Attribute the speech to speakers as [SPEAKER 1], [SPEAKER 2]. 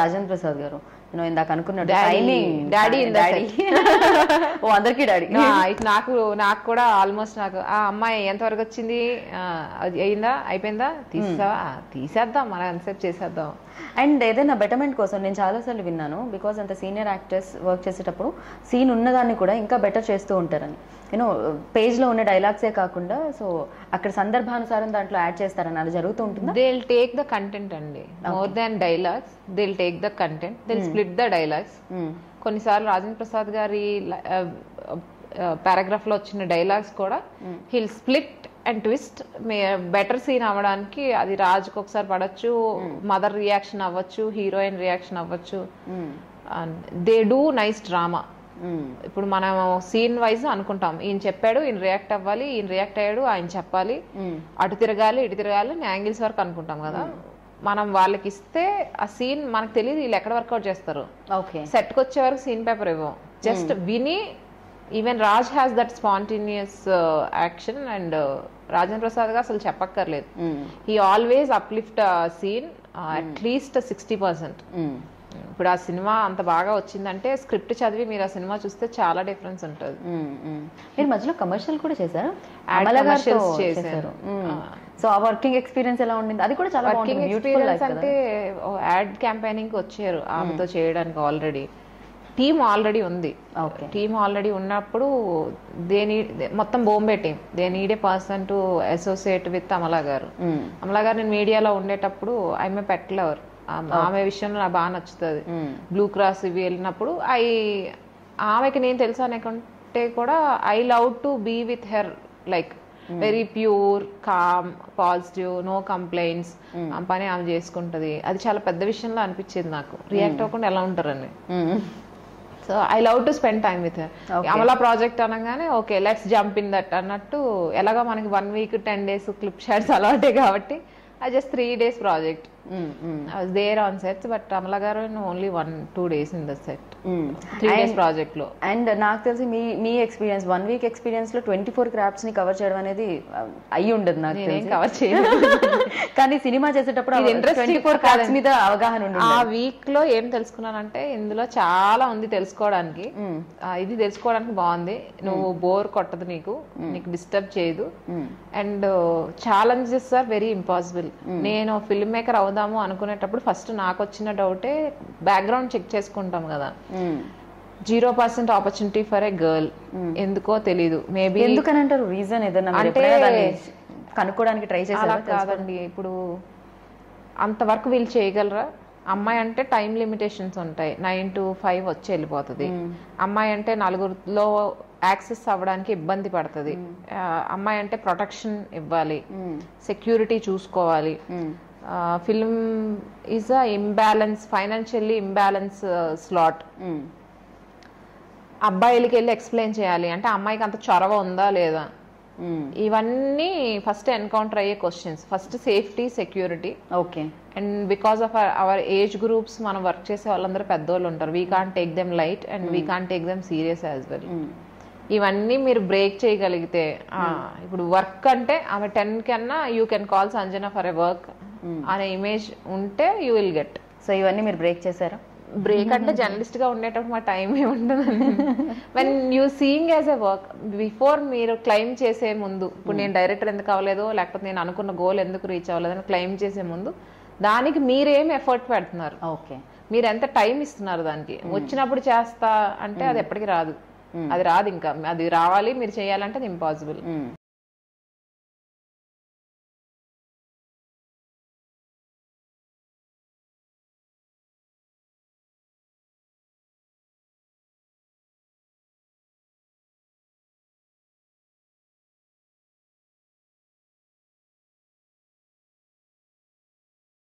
[SPEAKER 1] రాజేంద్ర ప్రసాద్ గారు నేను ఇందాక అనుకున్నాడు
[SPEAKER 2] Daddy.
[SPEAKER 1] Timing
[SPEAKER 2] Daddy in the
[SPEAKER 1] daddy ఓ అందరికీ డాడీ
[SPEAKER 2] నా- ఇటు నాకు నాకు కూడా ఆల్మోస్ట్ నాకు ఆ అమ్మాయి ఎంతవరకు వచ్చింది ఆ, అది అయిందా అయిపోయిందా తీసావా ఆ, తీసేద్దాం మనం ఎంతసేపు చేసేద్దాం
[SPEAKER 1] అండ్ ఏదైనా బెటర్మెంట్ కోసం నేను చాలాసార్లు విన్నాను బికాజ్ అంత సీనియర్ యాక్టర్స్ వర్క్ చేసేటప్పుడు సీన్ ఉన్నదాన్ని కూడా ఇంకా బెటర్ చేస్తూ ఉంటారని యూనో పేజ్లో ఉన్న డైలాగ్సే కాకుండా సో అక్కడ సందర్భానుసారం దాంట్లో యాడ్ చేస్తారని అది జరుగుతూ ఉంటుందా
[SPEAKER 2] they will take the content అండి more than dialogues they will take the content they will split the dialogues కొన్నిసార్లు రాజేంద్ర ప్రసాద్ గారి పారాగ్రాఫ్ లో వచ్చిన డైలాగ్స్ కూడా he'll split and twist better scene అవ్వడానికి అది రాజుకు ఒకసారి పడచ్చు మదర్ రియాక్షన్ అవ్వచ్చు హీరోయిన్ రియాక్షన్ అవ్వచ్చు దే డూ నైస్ డ్రామా ఇప్పుడు మనం సీన్ వైజ్ అనుకుంటాం ఈయన చెప్పాడు ఈయన రియాక్ట్ అవ్వాలి ఈయన రియాక్ట్ అయ్యాడు ఆయన చెప్పాలి అటు తిరగాలి ఇటు తిరగాలి యాంగిల్స్ వరకు అనుకుంటాం కదా మనం వాళ్ళకి ఇస్తే ఆ సీన్ మనకు తెలియదు వీళ్ళు ఎక్కడ వర్కౌట్ చేస్తారు
[SPEAKER 1] ఓకే
[SPEAKER 2] సెట్కి వచ్చే వరకు సీన్ పేపర్ ఇవ్వం జస్ట్ విని even Raj has that spontaneous action and Rajendra Prasad గా అసలు చెప్పక్కర్లేదు he always uplift scene at least sixty percent ఇప్పుడు ఆ సినిమా అంత బాగా వచ్చిందంటే స్క్రిప్ట్ చదివి మీరు ఆ సినిమా చూస్తే చాలా డిఫరెన్స్ ఉంటుంది
[SPEAKER 1] మీరు మధ్యలో కమర్షియల్ కూడా చేశారు
[SPEAKER 2] Ad
[SPEAKER 1] అమల గారితో
[SPEAKER 2] commercials చేశాను.
[SPEAKER 1] చేశారు సో ఆ వర్కింగ్ ఎక్స్పీరియన్స్ ఎలా ఉండింది అది కూడా చాలా
[SPEAKER 2] వర్కింగ్
[SPEAKER 1] బాగుంటుంది బ్యూటిఫుల్
[SPEAKER 2] ఎక్స్పీరియన్స్ అంటే యాడ్ క్యాంపెయినింగ్ వచ్చారు ఆమెతో చేయడానికి ఆల్రెడీ టీమ్ ఆల్రెడీ ఉంది
[SPEAKER 1] ఓకే
[SPEAKER 2] టీమ్ ఆల్రెడీ ఉన్నప్పుడు దే నీడ్ మొత్తం Bombay team they need a person to associate with Amala గారు అమలా గారు నేను మీడియాలో ఉండేటప్పుడు ఆమె పెట్టలేవారు ఆమె విషయంలో నాకు బాగా నచ్చుతుంది బ్లూ క్రాస్ ఇవి వెళ్ళినప్పుడు ఐ ఆమెకి నేను తెలుసా అనుకుంటే కూడా I love to be with her like very pure calm positive no complaints ఆ పని ఆమె చేసుకుంటది అది చాలా పెద్ద విషయంలో అనిపించేది నాకు రియాక్ట్ అవ్వకుండా ఎలా ఉంటారని so I love to spend time with Amala project అనగానే okay let's jump in that అన్నట్టు ఎలాగో మనకి one week ten days clip shots అలవాటే కాబట్టి I just three days project I was there on sets but Amala గారు only one two days in the set three days project లో
[SPEAKER 1] and నాకు తెలిసి మీ మీ ఎక్స్పీరియన్స్ వన్ వీక్ ఎక్స్పీరియన్స్ లో twenty four crafts ని కవర్ చేయడం అనేది ఆ, అయ్యి ఉండదు నాకు
[SPEAKER 2] నేనేం
[SPEAKER 1] తెలిసి.
[SPEAKER 2] కవర్ చేయలేదు
[SPEAKER 1] కానీ సినిమా చేసేటప్పుడు
[SPEAKER 2] ఇది interesting
[SPEAKER 1] ట్వంటీ ఫోర్ క్రాఫ్ట్స్ మీద అవగాహన ఉండి
[SPEAKER 2] ఆ వీక్ లో ఏం తెలుసుకున్నానంటే ఇందులో చాలా ఉంది తెలుసుకోవడానికి ఆ, ఇది తెలుసుకోవడానికి బాగుంది నువ్వు బోర్ కొట్టదు నీకు నీకు డిస్టర్బ్ చేయదు and challenges are very impossible నేను ఫిల్మ్ మేకర్ అవుదాము అనుకునేటప్పుడు ఫస్ట్ నాకు వచ్చిన డౌటే బ్యాక్గ్రౌండ్ చెక్ చేసుకుంటాం కదా zero percent opportunity for a girl ఎందుకో తెలీదు మేబీ
[SPEAKER 1] ఎందుకని అంటారు రీజన్ ఏదన్నా మీరు
[SPEAKER 2] అంటే-
[SPEAKER 1] ఎప్పుడైనా దాన్ని కనుక్కోవడానికి ట్రై
[SPEAKER 2] అలా
[SPEAKER 1] చేశారా
[SPEAKER 2] కాదండి ఇప్పుడు అంతవరకు వీళ్ళు చేయగలరా అమ్మాయి అంటే టైం లిమిటేషన్స్ ఉంటాయి నైన్ టు ఫైవ్ వచ్చి వెళ్ళిపోతుంది అమ్మాయి అంటే నలుగురిలో యాక్సెస్ అవ్వడానికి ఇబ్బంది పడుతుంది ఆ, అమ్మాయి అంటే ప్రొటెక్షన్ ఇవ్వాలి సెక్యూరిటీ చూసుకోవాలి film is a imbalance financially imbalance slot అబ్బాయిలకి వెళ్ళి ఎక్స్ప్లెయిన్ చేయాలి అంటే అమ్మాయికి అంత చొరవ ఉందా లేదా ఇవన్నీ ఫస్ట్ ఎన్కౌంటర్ అయ్యే questions first safety security
[SPEAKER 1] okay
[SPEAKER 2] and because of our age groups మనం వర్క్ చేసే వాళ్ళందరూ పెద్దోళ్ళు ఉంటారు we can take them light and we can take them serious as well ఇవన్నీ మీరు బ్రేక్ చేయగలిగితే ఆ, ఇప్పుడు వర్క్ అంటే ఆమె టెన్ కన్నా you can call Sanjana for a work అనే ఇమేజ్ ఉంటే యూ విల్ గెట్
[SPEAKER 1] సో ఇవన్నీ మీరు బ్రేక్ చేశారా
[SPEAKER 2] బ్రేక్ అంటే జర్నలిస్ట్ గా ఉండేటప్పుడు మా టైం ఏ ఉండదు when you seeing as a work before మీరు క్లైమ్ చేసే ముందు ఇప్పుడు నేను డైరెక్టర్ ఎందుకు అవ్వలేదో లేకపోతే నేను అనుకున్న గోల్ ఎందుకు రీచ్ అవ్వలేదని క్లైమ్ చేసే ముందు దానికి మీరేం ఎఫర్ట్ పెడుతున్నారు
[SPEAKER 1] ఓకే
[SPEAKER 2] మీరు ఎంత టైం ఇస్తున్నారు దానికి వచ్చినప్పుడు చేస్తా అంటే అది ఎప్పటికి రాదు అది రాదు ఇంకా అది రావాలి మీరు చేయాలంటే అది ఇంపాసిబుల్